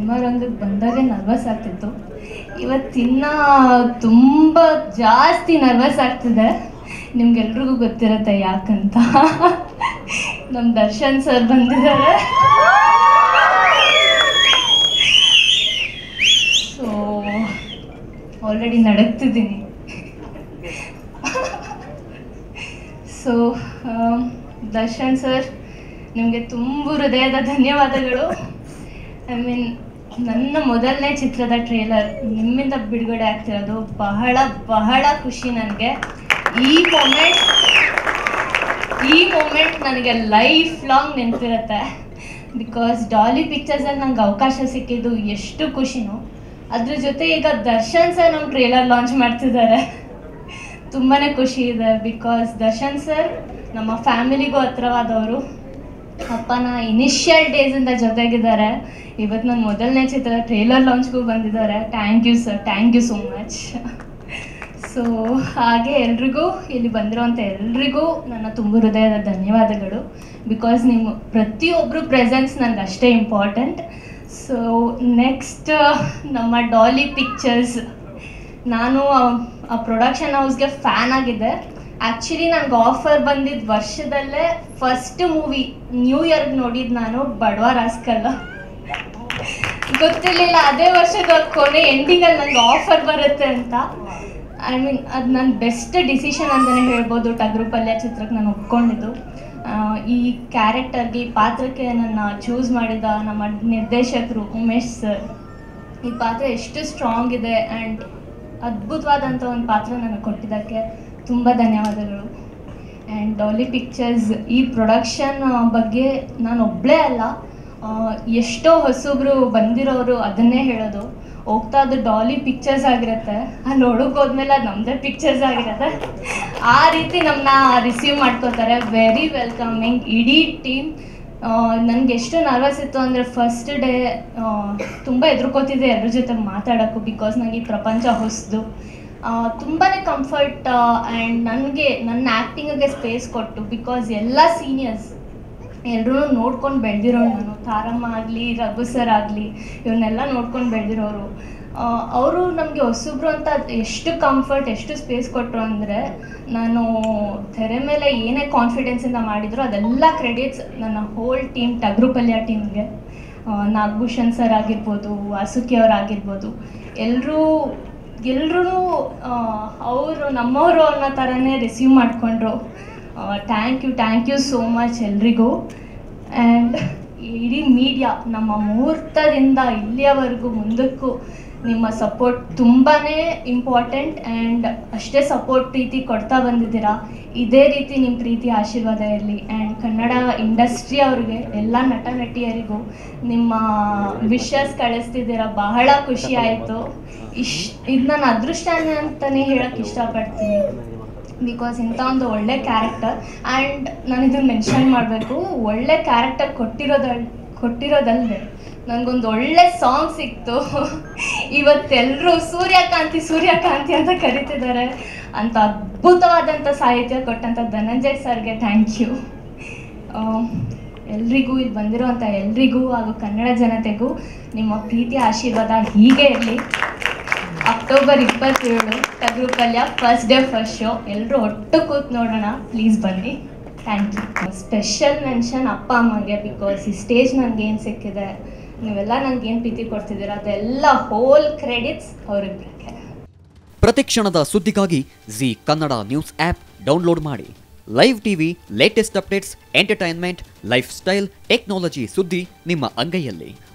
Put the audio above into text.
cinema ರಂಗಕ್ಕೆ ಬಂದಾಗೆ nervous ಆಗ್ತಿತ್ತು ಇವತ್ತಿನ್ನ ತುಂಬ ಜಾಸ್ತಿ ನರ್ವಸ್ ಆಗ್ತಿದೆ ನಿಮ್ಗೆಲ್ರಿಗೂ ಗೊತ್ತಿರುತ್ತೆ ಯಾಕಂತ ನಮ್ಮ ದರ್ಶನ್ ಸರ್ ಬಂದಿದ್ದಾರೆ ಸೊ ಆಲ್ರೆಡಿ ನಡಕ್ತಿದ್ದೀನಿ ಸೊ ದರ್ಶನ್ ಸರ್ ನಿಮಗೆ ತುಂಬ ಹೃದಯದ ಧನ್ಯವಾದಗಳು ಐ ಮೀನ್ ನನ್ನ ಮೊದಲನೇ ಚಿತ್ರದ ಟ್ರೇಲರ್ ನಿಮ್ಮಿಂದ ಬಿಡುಗಡೆ ಆಗ್ತಿರೋದು ಬಹಳ ಬಹಳ ಖುಷಿ ನನಗೆ ಈ ಮೊಮೆಂಟ್ ಈ ಮೂಮೆಂಟ್ ನನಗೆ ಲೈಫ್ ಲಾಂಗ್ ನೆನಪಿರುತ್ತೆ ಬಿಕಾಸ್ ಡಾಲಿ ಪಿಕ್ಚರ್ಸಲ್ಲಿ ನಂಗೆ ಅವಕಾಶ ಸಿಕ್ಕಿದ್ದು ಎಷ್ಟು ಖುಷಿನೋ ಅದ್ರ ಜೊತೆ ಈಗ ದರ್ಶನ್ ಸರ್ ನಮ್ಮ ಟ್ರೇಲರ್ ಲಾಂಚ್ ಮಾಡ್ತಿದ್ದಾರೆ ತುಂಬಾ ಖುಷಿ ಇದೆ ಬಿಕಾಸ್ ದರ್ಶನ್ ಸರ್ ನಮ್ಮ ಫ್ಯಾಮಿಲಿಗೂ ಹತ್ರವಾದವರು ಅಪ್ಪನ ಇನಿಷಿಯಲ್ ಡೇಸಿಂದ ಜೊತೆಗಿದ್ದಾರೆ ಇವತ್ತು ನನ್ನ ಮೊದಲನೇ ಚಿತ್ರ ಟ್ರೇಲರ್ ಲಾಂಚ್ಗೂ ಬಂದಿದ್ದಾರೆ thank you sir thank you so much so ಹಾಗೆ ಎಲ್ರಿಗೂ ಇಲ್ಲಿ ಬಂದಿರೋಂಥ ಎಲ್ರಿಗೂ ನನ್ನ ತುಂಬ ಹೃದಯದ ಧನ್ಯವಾದಗಳು ಬಿಕಾಸ್ ನಿಮ್ಮ ಪ್ರತಿಯೊಬ್ಬರು ಪ್ರೆಸೆನ್ಸ್ ನನಗೆ ಅಷ್ಟೇ ಇಂಪಾರ್ಟೆಂಟ್ ಸೊ ನೆಕ್ಸ್ಟ್ ನಮ್ಮ ಡಾಲಿ ಪಿಕ್ಚರ್ಸ್ ನಾನು ಆ- ಆ ಪ್ರೊಡಕ್ಷನ್ ಹೌಸ್ಗೆ ಫ್ಯಾನ್ ಆಗಿದ್ದೆ ಆ್ಯಕ್ಚುಲಿ ನನಗೆ ಆಫರ್ ಬಂದಿದ್ದ ವರ್ಷದಲ್ಲೇ ಫಸ್ಟ್ ಮೂವಿ ನ್ಯೂ ಇಯರ್ಗೆ ನೋಡಿದ್ದು ನಾನು ಬಡವ ರಾಸ್ಕಲ್ಲ ಗೊತ್ತಿರಲಿಲ್ಲ ಅದೇ ವರ್ಷದ ಕೊನೆ ಎಂಡಿಂಗಲ್ಲಿ ನನಗೆ ಆಫರ್ ಬರುತ್ತೆ ಅಂತ ಐ ಮೀನ್ ಅದು ನನ್ನ ಬೆಸ್ಟ್ ಡಿಸಿಷನ್ ಅಂತಲೇ ಹೇಳ್ಬೋದು ಟಗರು ಪಲ್ಯ ಚಿತ್ರಕ್ಕೆ ನಾನು ಒಪ್ಕೊಂಡಿದ್ದು ಆ, ಈ ಕ್ಯಾರೆಕ್ಟರ್ಗೆ ಈ ಪಾತ್ರಕ್ಕೆ ನನ್ನ ಚೂಸ್ ಮಾಡಿದ ನಮ್ಮ ನಿರ್ದೇಶಕರು ಉಮೇಶ್ ಸರ್ ಈ ಪಾತ್ರ ಎಷ್ಟು ಸ್ಟ್ರಾಂಗ್ ಇದೆ ಆ್ಯಂಡ್ ಅದ್ಭುತವಾದಂಥ ಒಂದು ಪಾತ್ರ ನನಗೆ ಕೊಟ್ಟಿದ್ದಕ್ಕೆ ತುಂಬ ಧನ್ಯವಾದಗಳು ಆ್ಯಂಡ್ ಡಾಲಿ ಪಿಕ್ಚರ್ಸ್ ಈ ಪ್ರೊಡಕ್ಷನ್ ಬಗ್ಗೆ ನಾನು ಒಬ್ಬಳೇ ಅಲ್ಲ ಆ, ಎಷ್ಟೋ ಹೊಸಬ್ರು ಬಂದಿರೋರು ಅದನ್ನೇ ಹೇಳೋದು ಹೋಗ್ತಾ ಅದು ಡಾಲಿ ಪಿಕ್ಚರ್ಸ್ ಆಗಿರುತ್ತೆ ಅಲ್ಲಿ ಒಳಗೆ ಹೋದ್ಮೇಲೆ ಅದು ನಮ್ಮದೇ ಪಿಕ್ಚರ್ಸ್ ಆಗಿರುತ್ತೆ ಆ ರೀತಿ ನಮ್ಮನ್ನ ರಿಸೀವ್ ಮಾಡ್ಕೋತಾರೆ ವೆರಿ ವೆಲ್ಕಮಿಂಗ್ ಇಡೀ ಟೀಮ್ ನನಗೆ ಎಷ್ಟು ನರ್ವಸ್ ಇತ್ತು ಅಂದರೆ ಫಸ್ಟ್ ಡೇ ತುಂಬ ಎದುರ್ಕೋತಿದ್ದೆ ಎಲ್ಲರ ಜೊತೆ ಮಾತಾಡೋಕ್ಕೂ ಬಿಕಾಸ್ ನನಗೆ ಈ ಪ್ರಪಂಚ ಹೊಸದು ತುಂಬಾ ಕಂಫರ್ಟ್ ಆ್ಯಂಡ್ ನನಗೆ ನನ್ನ ಆ್ಯಕ್ಟಿಂಗಿಗೆ ಸ್ಪೇಸ್ ಕೊಟ್ಟು ಬಿಕಾಸ್ ಎಲ್ಲ ಸೀನಿಯರ್ಸ್ ಎಲ್ಲರೂ ನೋಡ್ಕೊಂಡು ಬೆಳೆದಿರೋರು ನಾನು ತಾರಮ್ಮ ಆಗಲಿ ರಘು ಸರ್ ಆಗಲಿ ಇವನ್ನೆಲ್ಲ ನೋಡ್ಕೊಂಡು ಬೆಳೆದಿರೋರು ಅವರು ನಮಗೆ ಹೊಸಬ್ರು ಅಂತ ಎಷ್ಟು ಕಂಫರ್ಟ್ ಎಷ್ಟು ಸ್ಪೇಸ್ ಕೊಟ್ಟರು ಅಂದರೆ ನಾನು ತೆರೆ ಮೇಲೆ ಏನೇ ಕಾನ್ಫಿಡೆನ್ಸಿಂದ ಮಾಡಿದ್ರು ಅದೆಲ್ಲ ಕ್ರೆಡಿಟ್ಸ್ ನನ್ನ ಹೋಲ್ ಟೀಮ್ ಟಗ್ರು ಪಲ್ಯ ಟೀಮ್ಗೆ ನಾಗಭೂಷಣ್ ಸರ್ ಆಗಿರ್ಬೋದು ವಾಸುಕಿ ಅವ್ರು ಆಗಿರ್ಬೋದು ಎಲ್ಲರೂ ಎಲ್ಲರೂ ಅವರು ನಮ್ಮವರು ಅನ್ನೋ ಥರನೇ ರಿಸೀವ್ ಮಾಡಿಕೊಂಡ್ರು thank you thank you so much ಎಲ್ರಿಗೂ ಆ್ಯಂಡ್ ಇಡೀ ಮೀಡಿಯಾ ನಮ್ಮ ಮುಹೂರ್ತದಿಂದ ಇಲ್ಲಿಯವರೆಗೂ ಮುಂದಕ್ಕೂ ನಿಮ್ಮ ಸಪೋರ್ಟ್ ತುಂಬಾ ಇಂಪಾರ್ಟೆಂಟ್ ಆ್ಯಂಡ್ ಅಷ್ಟೇ ಸಪೋರ್ಟ್ ಪ್ರೀತಿ ಕೊಡ್ತಾ ಬಂದಿದ್ದೀರಾ ಇದೇ ರೀತಿ ನಿಮ್ಮ ಪ್ರೀತಿ ಆಶೀರ್ವಾದ ಇರಲಿ ಆ್ಯಂಡ್ ಕನ್ನಡ ಇಂಡಸ್ಟ್ರಿ ಅವ್ರಿಗೆ ಎಲ್ಲ ನಟ ನಟಿಯರಿಗೂ ನಿಮ್ಮ ವಿಶಸ್ ಕಳಿಸ್ತಿದ್ದೀರಾ ಬಹಳ ಖುಷಿ ಆಯಿತು ಇಶ್ ಇದು ನನ್ನ ಅದೃಷ್ಟನೇ ಅಂತಲೇ ಹೇಳೋಕ್ಕೆ ಇಷ್ಟಪಡ್ತೀನಿ ಬಿಕಾಸ್ ಇಂಥ ಒಂದು ಒಳ್ಳೆ ಕ್ಯಾರೆಕ್ಟರ್ ಆ್ಯಂಡ್ ನಾನು ಇದನ್ನು ಮೆನ್ಷನ್ ಮಾಡಬೇಕು ಒಳ್ಳೆ ಕ್ಯಾರೆಕ್ಟರ್ ಕೊಟ್ಟಿರೋದಲ್ ಕೊಟ್ಟಿರೋದಲ್ಲದೆ ನನಗೊಂದು ಒಳ್ಳೆ ಸಾಂಗ್ ಸಿಕ್ತು ಇವತ್ತೆಲ್ಲರೂ ಸೂರ್ಯಕಾಂತಿ ಸೂರ್ಯಕಾಂತಿ ಅಂತ ಕರಿತಿದ್ದಾರೆ ಅಂತ ಅದ್ಭುತವಾದಂಥ ಸಾಹಿತ್ಯ ಕೊಟ್ಟಂಥ ಧನಂಜಯ್ ಸರ್ಗೆ ಥ್ಯಾಂಕ್ ಯು ಎಲ್ರಿಗೂ ಇಲ್ಲಿ ಬಂದಿರೋಂಥ ಎಲ್ರಿಗೂ ಹಾಗೂ ಕನ್ನಡ ಜನತೆಗೂ ನಿಮ್ಮ ಪ್ರೀತಿ ಆಶೀರ್ವಾದ ಹೀಗೆ ಇರಲಿ ಅಕ್ಟೋಬರ್ ಇಪ್ಪತ್ತೇಳು ಟಗರು ಪಲ್ಯ ಫಸ್ಟ್ ಡೇ ಫಸ್ಟ್ ಶೋ ಎಲ್ಲರೂ ಒಟ್ಟು ಕೂತ್ ನೋಡೋಣ ಪ್ಲೀಸ್ ಬನ್ನಿ ಥ್ಯಾಂಕ್ ಯು ಸ್ಪೆಷಲ್ ಮೆನ್ಷನ್ ಅಪ್ಪ ಅಮ್ಮಗೆ ಬಿಕಾಸ್ ಈ ಸ್ಟೇಜ್ ನನಗೆ ಏನು ಸಿಕ್ಕಿದೆ ನೀವೆಲ್ಲ ನನಗೆ ಏನು ಪ್ರೀತಿ ಕೊಡ್ತಿದ್ದೀರ ಅದೆಲ್ಲ ಹೋಲ್ ಕ್ರೆಡಿಟ್ಸ್ ಅವರಿಬ್ಬರಿಗೆ ಪ್ರತಿಕ್ಷಣದ ಸುದ್ದಿಗಾಗಿ Zee Kannada news app download ಮಾಡಿ live TV latest updates entertainment lifestyle technology ಸುದ್ದಿ ನಿಮ್ಮ ಅಂಗೈಯಲ್ಲಿ